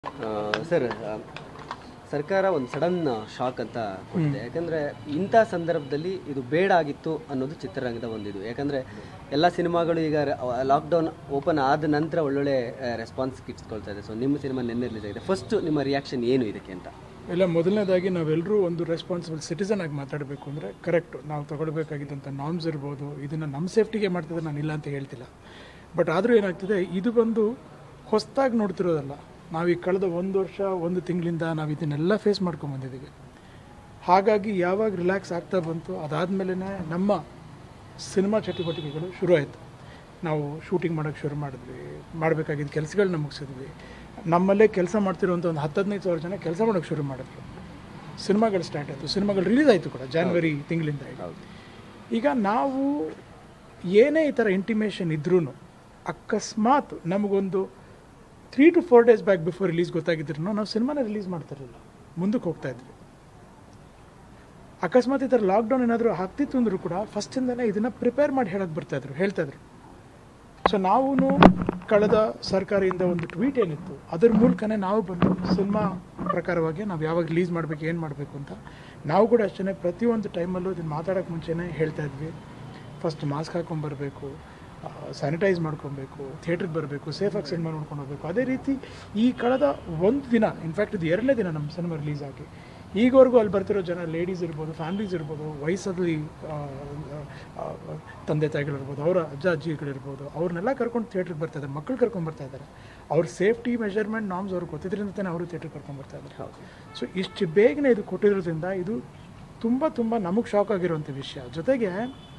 Sir ಸರ್ಕಾರ ಒಂದು sudden shock ಅಂತ ಕೊಟ್ಟಿದೆ ಯಾಕಂದರೆ ಇಂಥ ಸಂದರ್ಭದಲ್ಲಿ ಇದು ಬೇಡ ಆಗಿತ್ತು ಅನ್ನೋದು ಚಿತ್ರರಂಗದ ಒಂದಿದು ಯಾಕಂದರೆ ಎಲ್ಲ ಸಿನಿಮಾಗಳು ಈಗ ಲಾಕ್ಡೌನ್ ಓಪನ್ ಆದ ನಂತರ ಒಳ್ಳೊಳ್ಳೆ ರೆಸ್ಪಾನ್ಸ್ ಕಿಟ್ಸ್ಕೊಳ್ತಾ ಇದೆ ಸೊ ನಿಮ್ಮ ಸಿನಿಮಾ ನಿನ್ನೆ ರಿಲೀಸ್ ಆಗಿದೆ ಫಸ್ಟ್ ನಿಮ್ಮ ರಿಯಾಕ್ಷನ್ ಏನು ಇದಕ್ಕೆ ಅಂತ ಎಲ್ಲ ಮೊದಲನೇದಾಗಿ ನಾವೆಲ್ಲರೂ ಒಂದು ರೆಸ್ಪಾನ್ಸಿಬಲ್ ಸಿಟಿಸನ್ ಆಗಿ ಮಾತಾಡಬೇಕು ಅಂದರೆ ಕರೆಕ್ಟು ನಾವು ತಗೊಳ್ಬೇಕಾಗಿದ್ದಂಥ ನಾರ್ಮ್ಸ್ ಇರ್ಬೋದು ಇದನ್ನು ನಮ್ಮ ಸೇಫ್ಟಿಗೆ ಮಾಡ್ತಿದ್ರೆ ನಾನು ಇಲ್ಲ ಅಂತ ಹೇಳ್ತಿಲ್ಲ ಬಟ್ ಆದರೂ ಏನಾಗ್ತಿದೆ ಇದು ಬಂದು ಹೊಸದಾಗಿ ನೋಡ್ತಿರೋದಲ್ಲ ನಾವು ಈ ಕಳೆದ ಒಂದು ವರ್ಷ ಒಂದು ತಿಂಗಳಿಂದ ನಾವು ಇದನ್ನೆಲ್ಲ ಫೇಸ್ ಮಾಡ್ಕೊಂಡು ಬಂದಿದ್ದೀವಿ ಹಾಗಾಗಿ ಯಾವಾಗ ರಿಲ್ಯಾಕ್ಸ್ ಆಗ್ತಾ ಬಂತು ಅದಾದಮೇಲೆ ನಮ್ಮ ಸಿನಿಮಾ ಚಟುವಟಿಕೆಗಳು ಶುರು ಆಯಿತು ನಾವು ಶೂಟಿಂಗ್ ಮಾಡೋಕ್ಕೆ ಶುರು ಮಾಡಿದ್ವಿ ಮಾಡಬೇಕಾಗಿದ್ದ ಕೆಲಸಗಳನ್ನ ಮುಗಿಸಿದ್ವಿ ನಮ್ಮಲ್ಲೇ ಕೆಲಸ ಮಾಡ್ತಿರುವಂಥ ಒಂದು ಹತ್ತು ಹದಿನೈದು ಸಾವಿರ ಜನ ಕೆಲಸ ಮಾಡೋಕ್ಕೆ ಶುರು ಮಾಡಿದ್ರು ಸಿನಿಮಾಗಳು ಸ್ಟಾರ್ಟ್ ಆಯಿತು ಸಿನಿಮಾಗಳು ರಿಲೀಸ್ ಆಯಿತು ಕೂಡ ಜಾನ್ವರಿ ತಿಂಗಳಿಂದ ಈಗ ನಾವು ಏನೇ ಈ ಥರ ಇಂಟಿಮೇಷನ್ ಇದ್ರೂ ಅಕಸ್ಮಾತ್ ನಮಗೊಂದು three to four days back before release ಗೊತ್ತಾಗಿದ್ರು ನಾವು ಸಿನಿಮಾನ ರಿಲೀಸ್ ಮಾಡ್ತಿರಲಿಲ್ಲ ಮುಂದಕ್ಕೆ ಹೋಗ್ತಾ ಇದ್ವಿ ಅಕಸ್ಮಾತ್ ಈ ಥರ ಲಾಕ್ಡೌನ್ ಏನಾದರೂ ಆಗ್ತಿತ್ತು ಅಂದರೂ ಕೂಡ ಫಸ್ಟಿಂದನೇ ಇದನ್ನು ಪ್ರಿಪೇರ್ ಮಾಡಿ ಹೇಳಕ್ಕೆ ಬರ್ತಾಯಿದ್ರು ಹೇಳ್ತಾಯಿದ್ರು ಸೊ ನಾವು ಕಳೆದ ಸರ್ಕಾರದಿಂದ ಒಂದು ಟ್ವೀಟ್ ಏನಿತ್ತು ಅದ್ರ ಮೂಲಕನೇ ನಾವು ಬಂದು ಸಿನಿಮಾ ಪ್ರಕಾರವಾಗಿ ನಾವು ಯಾವಾಗ ರಿಲೀಸ್ ಮಾಡಬೇಕು ಏನು ಮಾಡಬೇಕು ಅಂತ ನಾವು ಕೂಡ ಅಷ್ಟೇ ಪ್ರತಿಯೊಂದು ಟೈಮಲ್ಲೂ ಇದನ್ನು ಮಾತಾಡೋಕ್ಕೆ ಮುಂಚೆನೇ ಹೇಳ್ತಾ ಇದ್ವಿ ಫಸ್ಟ್ ಮಾಸ್ಕ್ ಹಾಕೊಂಡ್ಬರ್ಬೇಕು ಸ್ಯಾನಿಟೈಸ್ ಮಾಡ್ಕೊಬೇಕು ಥಿಯೇಟ್ರಿಗೆ ಬರಬೇಕು ಸೇಫಾಗಿ ಸಿನಿಮಾ ನೋಡ್ಕೊಂಡು ಹೋಗ್ಬೇಕು ಅದೇ ರೀತಿ ಈ ಕಳೆದ ಒಂದು ದಿನ ಇನ್ಫ್ಯಾಕ್ಟ್ ಇದು ಎರಡನೇ ದಿನ ನಮ್ಮ ಸಿನಿಮಾ ರಿಲೀಸ್ ಆಗಿ ಈಗವರೆಗೂ ಅಲ್ಲಿ ಬರ್ತಿರೋ ಜನ ಲೇಡೀಸ್ ಇರ್ಬೋದು ಫ್ಯಾಮ್ಲೀಸ್ ಇರ್ಬೋದು ವಯಸ್ಸಲ್ಲಿ ಆ, ಆ, ತಂದೆ ತಾಯಿಗಳಿರ್ಬೋದು ಅವರ ಅಜ್ಜ ಅಜ್ಜಿಗಳಿರ್ಬೋದು ಅವ್ರನ್ನೆಲ್ಲ ಕರ್ಕೊಂಡು ಥಿಯೇಟ್ರಿಗೆ ಬರ್ತಾ ಇದ್ದಾರೆ ಮಕ್ಕಳು ಕರ್ಕೊಂಡು ಬರ್ತಾ ಇದ್ದಾರೆ ಅವ್ರ ಸೇಫ್ಟಿ ಮೆಷರ್ಮೆಂಟ್ ನಾಮ್ಸ್ ಅವ್ರಿಗೆ ಗೊತ್ತಿದ್ರಿಂದ ತಾನೇ ಅವರು ಥಿಯೇಟ್ರಿಗೆ ಕರ್ಕೊಂಡು ಬರ್ತಾ ಇದ್ದಾರೆ ಸೊ ಇಷ್ಟು ಬೇಗನೆ ಇದು ಕೊಟ್ಟಿರೋದ್ರಿಂದ ಇದು ತುಂಬ ತುಂಬ ನಮಗೆ ಶಾಕ್ ಆಗಿರುವಂಥ ವಿಷಯ ಜೊತೆಗೆ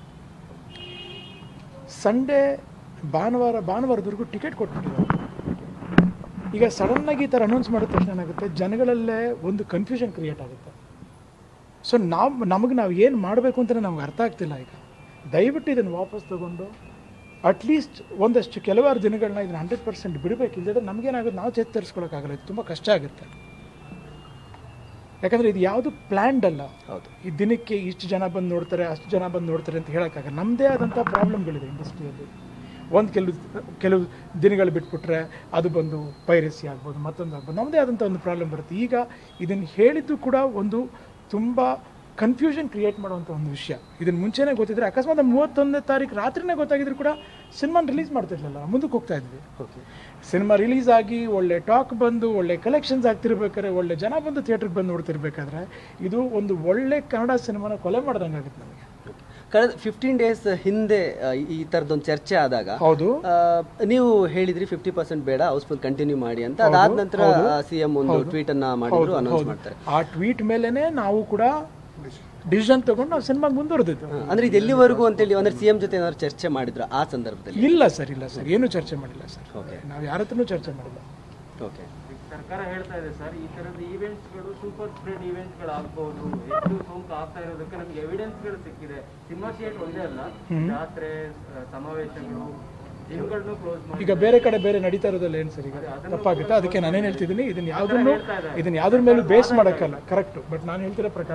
ಸಂಡೇ ಭಾನುವಾರ ಭಾನುವಾರದವರೆಗೂ ಟಿಕೆಟ್ ಕೊಟ್ಬಿಟ್ಟಿದ್ದಾರೆ ಈಗ ಸಡನ್ನಾಗಿ ಈ ಥರ ಅನೌನ್ಸ್ ಮಾಡಿದ ತಕ್ಷಣ ಏನಾಗುತ್ತೆ ಜನಗಳಲ್ಲೇ ಒಂದು ಕನ್ಫ್ಯೂಷನ್ ಕ್ರಿಯೇಟ್ ಆಗುತ್ತೆ ಸೊ ನಾವು ನಮಗೆ ನಾವು ಏನು ಮಾಡಬೇಕು ಅಂತಲೇ ನಮ್ಗೆ ಅರ್ಥ ಆಗ್ತಿಲ್ಲ ಈಗ ದಯವಿಟ್ಟು ಇದನ್ನು ವಾಪಸ್ ತಗೊಂಡು ಅಟ್ಲೀಸ್ಟ್ ಒಂದಷ್ಟು ಕೆಲವಾರು ದಿನಗಳನ್ನ ಇದನ್ನು ಹಂಡ್ರೆಡ್ ಪರ್ಸೆಂಟ್ ಬಿಡಬೇಕು ಇಲ್ಲದ್ರೆ ನಮಗೇನಾಗುತ್ತೆ ನಾವು ಚೇತರಿಸ್ಕೊಳ್ಳೋಕ್ಕಾಗಲ್ಲ ಇದು ತುಂಬ ಕಷ್ಟ ಆಗುತ್ತೆ ಯಾಕಂದರೆ ಇದು ಯಾವುದು ಪ್ಲ್ಯಾಂಡ್ ಅಲ್ಲ ಹೌದು ಈ ದಿನಕ್ಕೆ ಇಷ್ಟು ಜನ ಬಂದು ನೋಡ್ತಾರೆ ಅಷ್ಟು ಜನ ಬಂದು ನೋಡ್ತಾರೆ ಅಂತ ಹೇಳೋಕ್ಕಾಗಲ್ಲ ನಮ್ಮದೇ ಆದಂಥ ಪ್ರಾಬ್ಲಮ್ಗಳಿದೆ ಇಂಡಸ್ಟ್ರಿಯಲ್ಲಿ ಒಂದು ಕೆಲವು ಕೆಲವು ದಿನಗಳು ಬಿಟ್ಬಿಟ್ರೆ ಅದು ಬಂದು ಪೈರಸಿ ಆಗ್ಬೋದು ಮತ್ತೊಂದು ಆಗ್ಬೋದು ನಮ್ಮದೇ ಆದಂಥ ಒಂದು ಪ್ರಾಬ್ಲಮ್ ಬರುತ್ತೆ ಈಗ ಇದನ್ನು ಹೇಳಿದ್ದು ಕೂಡ ಒಂದು ತುಂಬ ಕನ್ಫ್ಯೂಷನ್ ಕ್ರಿಯೇಟ್ ಮಾಡುವಂಥ ಒಂದು ವಿಷಯ ಇದನ್ನು ಮುಂಚೆನೇ ಗೊತ್ತಿದ್ರೆ ಅಕಸ್ಮಾತ್ ಮೂವತ್ತೊಂದನೇ ತಾರೀಕು ರಾತ್ರಿನೇ ಗೊತ್ತಾಗಿದ್ರು ಕೂಡ ಸಿನಿಮಾನ ರಿಲೀಸ್ ಮಾಡ್ತಿರ್ಲಿಲ್ಲ ಮುಂದಕ್ಕೆ ಹೋಗ್ತಾ ಇದ್ವಿ ಓಕೆ ಸಿನಿಮಾ ರಿಲೀಸ್ ಆಗಿ ಒಳ್ಳೆ ಟಾಕ್ ಬಂದು ಒಳ್ಳೆ ಕಲೆಕ್ಷನ್ಸ್ ಆಗ್ತಿರ್ಬೇಕಾದ್ರೆ ಒಳ್ಳೆ ಜನ ಬಂದು ಥಿಯೇಟ್ರಿಗೆ ಬಂದು ನೋಡ್ತಿರ್ಬೇಕಾದ್ರೆ ಇದು ಒಂದು ಒಳ್ಳೆ ಕನ್ನಡ ಸಿನಿಮಾನ ಕೊಲೆ ಮಾಡ್ದಂಗೆ ಆಗುತ್ತೆ ನಮಗೆ ಕಳೆದ ಫಿಫ್ಟೀನ್ ಡೇಸ್ ಹಿಂದೆ ಆ, ಈ- ಈ ಥರದೊಂದು ಚರ್ಚೆ ಆದಾಗ ಹೌದು ಆ, ನೀವು ಹೇಳಿದ್ರಿ ಫಿಫ್ಟಿ ಪರ್ಸೆಂಟ್ ಬೇಡ ಹೌಸ್ಫುಲ್ ಕಂಟಿನ್ಯೂ ಮಾಡಿ ಅಂತ ಅದಾದ ನಂತರ ಸಿ ಎಂ ಒಂದು ಟ್ವೀಟ್ ಅನ್ನ ಮಾಡಿದ್ರು ಅನೌನ್ಸ್ ಮಾಡ್ತಾರೆ ಆ ಟ್ವೀಟ್ ಮೇಲೆನೆ ನಾವು ಕೂಡ ಡಿಸಿಷನ್ ತಗೊಂಡು ನಾವು ಸಿನಿಮಾ ಮುಂದುವರೆದಿದ್ದು ಅಂದ್ರೆ ಇದು ಎಲ್ಲಿವರೆಗೂ ಅಂತೇಳಿ ಅಂದ್ರೆ ಸಿಎಂ ಜೊತೆ ಏನಾದ್ರು ಚರ್ಚೆ ಮಾಡಿದ್ರು ಆ ಸಂದರ್ಭದಲ್ಲಿ ಇಲ್ಲ ಸರ್ ಇಲ್ಲ ಸರ್ ಏನು ಚರ್ಚೆ ಮಾಡಿಲ್ಲ ಸರ್ ಓಕೆ ನಾವು ಯಾರ ಹತ್ರನೂ ಚರ್ಚೆ ಮಾಡಿಲ್ಲ ಓಕೆ ಸರ್ಕಾರ ಹೇಳ್ತಾ ಇದೆ ಸರ್ ಈ ತರದ ಈವೆಂಟ್ಸ್ಗಳು ಸೂಪರ್ ಸ್ಪ್ರೆಡ್ ಈವೆಂಟ್ಸ್ಗಳು ಆಗ್ಬಹುದು ಹೆಚ್ಚು ಸೋಂಕು ಆಗ್ತಾ ಇರೋದಕ್ಕೆ ನಮ್ಗೆ ಎವಿಡೆನ್ಸ್ಗಳು ಸಿಕ್ಕಿದೆ ಸಿನಿಮಾ ಥಿಯೇಟರ್ ಒಂದೇ ಅಲ್ಲ ಜಾತ್ರೆ ಆ, ಸಮಾವೇಶಗಳು ಜಿಮ್ಗಳನ್ನು ಕ್ಲೋಸ್ ಮಾಡಿ ಈಗ ಬೇರೆ ಕಡೆ ಬೇರೆ ನಡೀತಾ ಇರೋದಲ್ಲ ಏನು ಸರ್ ಈಗ ತಪ್ಪಾಗುತ್ತೆ ಅದಕ್ಕೆ ನಾನೇನು ಹೇಳ್ತಿದ್ದೀನಿ ಇದನ್ನ ಯಾವುದನ್ನು ಇದನ್ನ ಯಾವ್ದ್ರ ಮೇಲೂ ಬೇಸ್ ಮಾಡೋಕ್ಕಲ್ಲ ಕರೆಕ್ಟ್ ಬಟ್ ನಾನು ಹೇಳ್ತಿರೋ ಪ್ರಕಾರ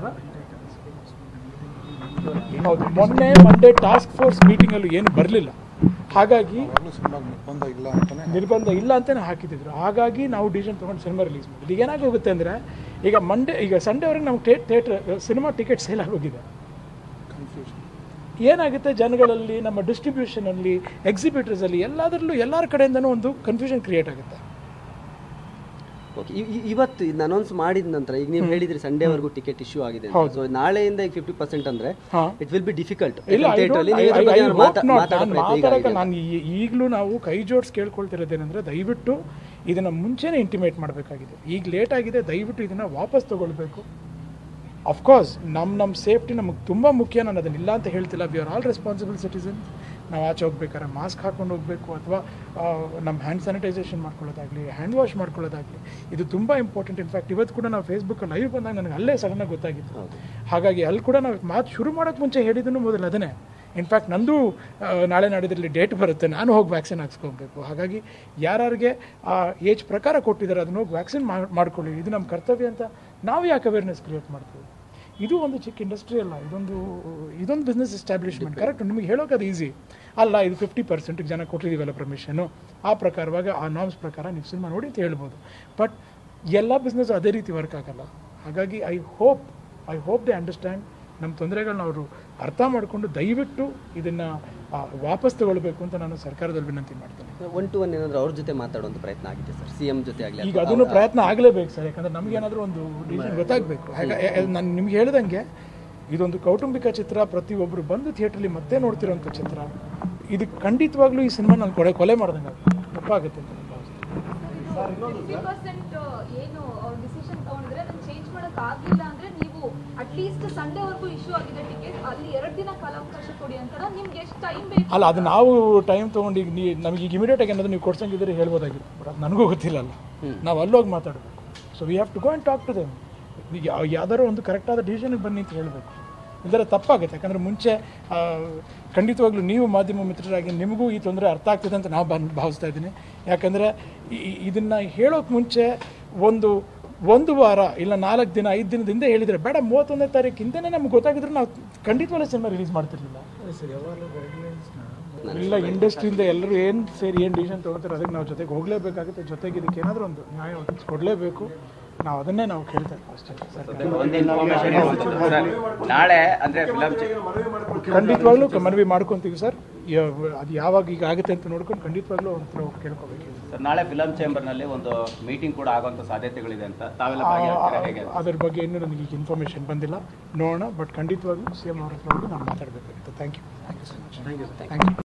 ಹೌದು ಮೊನ್ನೆ ಮಂಡೇ ಟಾಸ್ಕ್ ಫೋರ್ಸ್ ಮೀಟಿಂಗಲ್ಲೂ ಏನು ಬರಲಿಲ್ಲ ಹಾಗಾಗಿ ನಿರ್ಬಂಧ ಇಲ್ಲ ಅಂತಾನೆ ನಿರ್ಬಂಧ ಇಲ್ಲ ಅಂತಾನೆ ಹಾಕಿದ್ರು ಹಾಗಾಗಿ ನಾವು ಡಿಸಿಷನ್ ತೊಗೊಂಡು ಸಿನಿಮಾ ರಿಲೀಸ್ ಮಾಡಿದ್ವಿ ಈಗ ಏನಾಗೋಗುತ್ತೆ ಅಂದರೆ ಈಗ ಮಂಡೇ ಈಗ ಸಂಡೇವರೆಗೆ ನಮ್ಗೆ ಥಿಯೇಟ್ರ್ ಸಿನಿಮಾ ಟಿಕೆಟ್ ಸೇಲ್ ಆಗೋಗಿದೆ ಕನ್ಫ್ಯೂಷನ್ ಏನಾಗುತ್ತೆ ಜನಗಳಲ್ಲಿ ನಮ್ಮ ಡಿಸ್ಟ್ರಿಬ್ಯೂಷನಲ್ಲಿ ಎಕ್ಸಿಬಿಟರ್ಸಲ್ಲಿ ಎಲ್ಲದರಲ್ಲೂ ಎಲ್ಲರ ಕಡೆಯಿಂದನೂ ಒಂದು ಕನ್ಫ್ಯೂಷನ್ ಕ್ರಿಯೇಟ್ ಆಗುತ್ತೆ ಓಕೆ ಇವತ್ತು ಇದನ್ನ ಅನೌನ್ಸ್ ಮಾಡಿದ ನಂತರ ಈಗ ನೀವು ಹೇಳಿದ್ರಿ ಸಂಡೇವರೆಗೂ ಟಿಕೆಟ್ ಇಶ್ಯೂ ಆಗಿದೆ ಸೊ ನಾಳೆಯಿಂದ ಈಗ ಫಿಫ್ಟಿ ಪರ್ಸೆಂಟ್ ಅಂದ್ರೆ ಹಾಂ ಇಟ್ ವಿಲ್ ಬಿ ಡಿಫಿಕಲ್ಟ್ ಇಲ್ಲ I ಥಿಯೇಟರ್ don't- ಅಲ್ಲಿ I- ನೀವು ಇದ್ರ I- ಬಗ್ಗೆ I ಏನಾದ್ರು hope ಮಾತಾ- not. ಮಾತಾಡೋ ನಾನು ಪ್ರಯತ್ನ ಈಗ ಮಾತಾಡಕ್ಕೆ ಆಗಿದೆ. ನಾನು ಈ- ಈಗಲೂ ನಾವು ಕೈ ಜೋಡಿಸಿ ಕೇಳ್ಕೊಳ್ತಿರೋದೇನೆಂದ್ರೆ ದಯವಿಟ್ಟು ಇದನ್ನ ಮುಂಚೆನೇ ಇಂಟಿಮೇಟ್ ಮಾಡಬೇಕಾಗಿದೆ ಈಗ ಲೇಟ್ ಆಗಿದೆ ದಯವಿಟ್ಟು ಇದನ್ನ ವಾಪಸ್ ತಗೊಳ್ಬೇಕು ಅಫ್ಕೋರ್ಸ್ ನಮ್ಮ ನಮ್ಮ ಸೇಫ್ಟಿ ನಮಗೆ ತುಂಬ ಮುಖ್ಯ ನಾನು ಅದನ್ನ ಇಲ್ಲ ಅಂತ ಹೇಳ್ತಿಲ್ಲ we are all responsible citizen ನಾವು ಆಚೆ ಹೋಗ್ಬೇಕಾದ್ರೆ ಮಾಸ್ಕ್ ಹಾಕೊಂಡು ಹೋಗಬೇಕು ಅಥವಾ ನಮ್ಮ ಹ್ಯಾಂಡ್ ಸ್ಯಾನಿಟೈಸೇಷನ್ ಮಾಡ್ಕೊಳ್ಳೋದಾಗಲಿ ಹ್ಯಾಂಡ್ ವಾಶ್ ಮಾಡ್ಕೊಳ್ಳೋದಾಗಲಿ ಇದು ತುಂಬ ಇಂಪಾರ್ಟೆಂಟ್ ಇನ್ಫ್ಯಾಕ್ಟ್ ಇವತ್ತು ಕೂಡ ನಾವು ಫೇಸ್ಬುಕ್ ಲೈವ್ ಬಂದಾಗ ನನಗೆ ಅಲ್ಲೇ ಸಡನ್ನಾಗಿ ಗೊತ್ತಾಗಿತ್ತು ಹಾಗಾಗಿ ಅಲ್ಲಿ ಕೂಡ ನಾವು ಮಾತು ಶುರು ಮಾಡೋಕ್ಕೆ ಮುಂಚೆ ಹೇಳಿದ್ದನ್ನು ಮೊದಲು ಅದನ್ನೇ ಇನ್ಫ್ಯಾಕ್ಟ್ ನಂದು ಆ, ನಾಳೆ ನಾಡಿದ್ರಲ್ಲಿ ಡೇಟ್ ಬರುತ್ತೆ ನಾನು ಹೋಗಿ ವ್ಯಾಕ್ಸಿನ್ ಹಾಕ್ಸ್ಕೊಬೇಕು ಹಾಗಾಗಿ ಯಾರ್ಯಾರಿಗೆ ಆ ಏಜ್ ಪ್ರಕಾರ ಕೊಟ್ಟಿದ್ದಾರೆ ಅದನ್ನ ಹೋಗಿ ವ್ಯಾಕ್ಸಿನ್ ಮಾಡ್ಕೊಳ್ಳಿ ಇದು ನಮ್ಮ ಕರ್ತವ್ಯ ಅಂತ ನಾವು ಯಾಕೆ ಅವೇರ್ನೆಸ್ ಕ್ರಿಯೇಟ್ ಮಾಡ್ತೀವಿ ಇದು ಒಂದು ಚಿಕ್ಕ ಇಂಡಸ್ಟ್ರಿ ಅಲ್ಲ ಇದೊಂದು ಇದೊಂದು ಬಿಸ್ನೆಸ್ ಎಸ್ಟಾಬ್ಲಿಷ್ಮೆಂಟ್ ಕರೆಕ್ಟ್ ನಿಮಗೆ ಹೇಳೋಕೆ ಅದು ಈಸಿ ಅಲ್ಲ ಇದು ಫಿಫ್ಟಿ ಪರ್ಸೆಂಟ್ ಜನ ಕೊಟ್ಟಿದ್ದೀವಲ್ಲ ಪರ್ಮಿಷನು ಆ ಪ್ರಕಾರವಾಗಿ ಆ ನಾರ್ಮ್ಸ್ ಪ್ರಕಾರ ನೀವು ಸಿನಿಮಾ ನೋಡಿ ಅಂತ ಹೇಳ್ಬೋದು ಬಟ್ ಎಲ್ಲ ಬಿಸ್ನೆಸ್ ಅದೇ ರೀತಿ ವರ್ಕ್ ಆಗಲ್ಲ ಹಾಗಾಗಿ I hope I hope they understand ನಮ್ಮ ತೊಂದರೆಗಳನ್ನ ಅವರು ಅರ್ಥ ಮಾಡಿಕೊಂಡು ದಯವಿಟ್ಟು ಇದನ್ನು ವಾಪಸ್ ತಗೊಳ್ಬೇಕು ಅಂತ ನಾನು ಸರ್ಕಾರದಲ್ಲಿ ವಿನಂತಿ ಮಾಡ್ತೇನೆ ಒನ್ ಟು ಒನ್ ಏನಾದರೂ ಅವ್ರ ಜೊತೆ ಮಾತಾಡುವಂಥ ಪ್ರಯತ್ನ ಆಗಿದೆ ಸರ್ ಸಿ ಎಂ ಜೊತೆ ಆಗಲಿ ಈಗ ಅದನ್ನು ಪ್ರಯತ್ನ ಆಗಲೇಬೇಕು ಸರ್ ಯಾಕಂದ್ರೆ ನಮಗೇನಾದರೂ ಒಂದು ಡಿಸಿಷನ್ ಗೊತ್ತಾಗಬೇಕು ನಾನು ನಿಮ್ಗೆ ಹೇಳ್ದಂಗೆ ಇದೊಂದು ಕೌಟುಂಬಿಕ ಚಿತ್ರ ಪ್ರತಿಯೊಬ್ಬರು ಬಂದು ಥಿಯೇಟ್ರಲ್ಲಿ ಮತ್ತೆ ನೋಡ್ತಿರೋಂಥ ಚಿತ್ರ ಇದು ಖಂಡಿತವಾಗ್ಲೂ ಈ ಸಿನಿಮಾ ನಾನು ಕೊಲೆ ಕೊಲೆ ಮಾಡ್ದಂಗೆ ಆಗುತ್ತೆ. ತಪ್ಪಾಗುತ್ತೆ ಅಂತ ನಾನು ಭಾವಿಸ್ತೀನಿ ಫಿಫ್ಟಿ ಪರ್ಸೆಂಟ್ ಏನು ಅವ್ರು ಡಿಸಿಷನ್ ತಗೊಂಡಿದ್ರೆ ಅದನ್ನ ಚೇಂಜ್ ಮಾಡಕ್ ಆಗ್ಲಿಲ್ಲ ಅಂದ್ರೆ ನೀವು ಅಟ್ಲೀಸ್ಟ್ ಸಂಡೇವರೆಗೂ ಇಶ್ಯೂ ಆಗಿದೆ ಟಿಕೆಟ್ ಅಲ್ಲಿ ಎರಡು ದಿನ ಕಾಲಾವಕಾಶ ಕೊಡಿ ಅಂತ ನಿಮ್ಗೆ ಎಷ್ಟು ಟೈಮ್ ಬೇಕು ಅಲ್ಲ ಅದು ನಾವು ಟೈಮ್ ತೊಗೊಂಡು ಈಗ ನೀ ನಮಗೆ ಈಗ ಇಮಿಡಿಯೇಟ್ ಆಗಿ ಏನಾದರೂ ನೀವು ಕೊಡ್ಸಂಗಿದ್ರೆ ಹೇಳ್ಬೋದಾಗಿತ್ತು ಬಟ್ ಅದು ನನಗೂ ಗೊತ್ತಿಲ್ಲಲ್ಲ ನಾವು ಅಲ್ಲೋಗಿ ಮಾತಾಡಬೇಕು so we have to go and talk to them ಈಗ ಯಾವ- ಯಾವ್ದಾದ್ರು ಒಂದು ಕರೆಕ್ಟಾದ ಡಿಸಿಷನ್ಗೆ ಬನ್ನಿ ಅಂತ ಹೇಳಬೇಕು ಇಲ್ಲದ್ರೆ ತಪ್ಪಾಗುತ್ತೆ ಯಾಕಂದರೆ ಮುಂಚೆ ಆ, ಖಂಡಿತವಾಗ್ಲೂ ನೀವು ಮಾಧ್ಯಮ ಮಿತ್ರರಾಗಿ ನಿಮಗೂ ಈ ತೊಂದರೆ ಅರ್ಥ ಆಗ್ತಿದೆ ಅಂತ ನಾವು ಬನ್ ಭಾವಿಸ್ತಾ ಇದ್ದೀನಿ ಯಾಕಂದರೆ ಇದನ್ನು ಹೇಳೋಕೆ ಮುಂಚೆ ಒಂದು ಒಂದು ವಾರ ಇಲ್ಲ ನಾಲ್ಕು ದಿನ ಐದು ದಿನದಿಂದ ಹೇಳಿದರೆ ಬೇಡ ಮೂವತ್ತೊಂದನೇ ತಾರೀಕು ಹಿಂದೆನೇ ನಮ್ಗೆ ಗೊತ್ತಾಗಿದ್ರೆ ನಾವು ಖಂಡಿತವಾಗ್ಲೂ ಸಿನಿಮಾ ರಿಲೀಸ್ ಮಾಡ್ತಿರ್ಲಿಲ್ಲ ಇಲ್ಲ ಇಂಡಸ್ಟ್ರಿಯಿಂದ ಎಲ್ಲರೂ ಏನು ಸೇರಿ ಏನು ಡಿಸಿಷನ್ ತೊಗೊಳ್ತಾರೆ ಅದಕ್ಕೆ ನಾವು ಜೊತೆಗೆ ಹೋಗಲೇಬೇಕಾಗುತ್ತೆ ಜೊತೆಗೆ ಇದಕ್ಕೆ ಏನಾದರೂ ಒಂದು ನ್ಯಾಯ ಒದಗಿಸಿ ಕೊಡಲೇಬೇಕು ನಾವು ಅದನ್ನೇ ನಾವು ಕೇಳ್ತಾ ಇದ್ದೀವಿ ಅಷ್ಟೇ ಸರ್ ಒಂದು ಇನ್ಫಾರ್ಮೇಶನ್ ನಾಳೆ ಅಂದ್ರೆ ಫಿಲಂ ಖಂಡಿತವಾಗ್ಲೂ ಕ- ಮನವಿ ಮಾಡ್ಕೊತೀವಿ ಸರ್ ಯ- ಅದು ಯಾವಾಗ ಈಗ ಆಗುತ್ತೆ ಅಂತ ನೋಡ್ಕೊಂಡು ಖಂಡಿತವಾಗ್ಲೂ ಅವ್ರ ಹತ್ರ ಹೋಗಿ ಕೇಳ್ಕೊಬೇಕು ಸರ್ ನಾಳೆ ಫಿಲಂ ಚೇಂಬರ್ ನಲ್ಲಿ ಒಂದು ಮೀಟಿಂಗ್ ಕೂಡ ಆಗುವಂತ ಸಾಧ್ಯತೆಗಳಿದೆ ಅಂತ ತಾವೆಲ್ಲ ಭಾಗಿಯಾಗ್ತೀರಾ ಹೇಗೆ ಅದ್ರ ಬಗ್ಗೆ ಇನ್ನೂ ನನಗೆ ಈಗ ಇನ್ಫಾರ್ಮೇಷನ್ ಬಂದಿಲ್ಲ ನೋಡೋಣ ಬಟ್ ಖಂಡಿತವಾಗ್ಲೂ ಸಿ ಎಂ ಅವ್ರ ಹತ್ರ ಹೋಗಿ ನಾವು ಮಾತಾಡಬೇಕಾಗುತ್ತೆ thank you thank you so much thank you